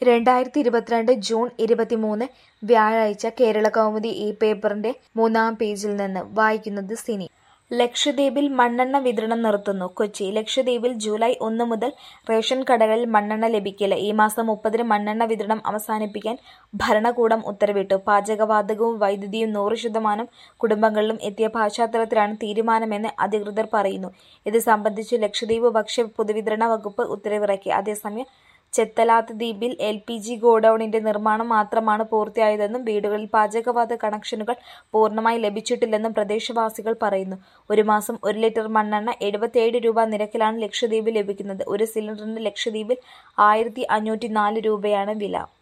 രണ്ടായിരത്തി ഇരുപത്തിരണ്ട് ജൂൺ ഇരുപത്തിമൂന്ന് വ്യാഴാഴ്ച കേരളകൗമുദി ഈ പേപ്പറിന്റെ മൂന്നാം പേജിൽ നിന്ന് വായിക്കുന്നത് സിനി ലക്ഷദ്വീപിൽ മണ്ണെണ്ണ വിതരണം നിർത്തുന്നു കൊച്ചി ലക്ഷദ്വീപിൽ ജൂലൈ ഒന്ന് മുതൽ റേഷൻ കടകളിൽ മണ്ണെണ്ണ ലഭിക്കില്ല ഈ മാസം മുപ്പതിന് മണ്ണെണ്ണ വിതരണം അവസാനിപ്പിക്കാൻ ഭരണകൂടം ഉത്തരവിട്ടു പാചകവാതകവും വൈദ്യുതിയും നൂറ് ശതമാനം കുടുംബങ്ങളിലും എത്തിയ പശ്ചാത്തലത്തിലാണ് തീരുമാനമെന്ന് അധികൃതർ പറയുന്നു ഇത് സംബന്ധിച്ച് ലക്ഷദ്വീപ് ഭക്ഷ്യ പൊതുവിതരണ വകുപ്പ് ഉത്തരവിറക്കി അതേസമയം ചെത്തലാത്ത് ദ്വീപിൽ എൽ പി ജി ഗോഡൌണിന്റെ നിർമ്മാണം മാത്രമാണ് പൂർത്തിയായതെന്നും വീടുകളിൽ പാചകവാതക കണക്ഷനുകൾ പൂർണ്ണമായി ലഭിച്ചിട്ടില്ലെന്നും പ്രദേശവാസികൾ പറയുന്നു ഒരു മാസം ഒരു ലിറ്റർ മണ്ണെണ്ണ എഴുപത്തിയേഴ് രൂപ നിരക്കിലാണ് ലക്ഷദ്വീപിൽ ലഭിക്കുന്നത് ഒരു സിലിണ്ടറിന് ലക്ഷദ്വീപിൽ ആയിരത്തി അഞ്ഞൂറ്റി നാല് രൂപയാണ് വില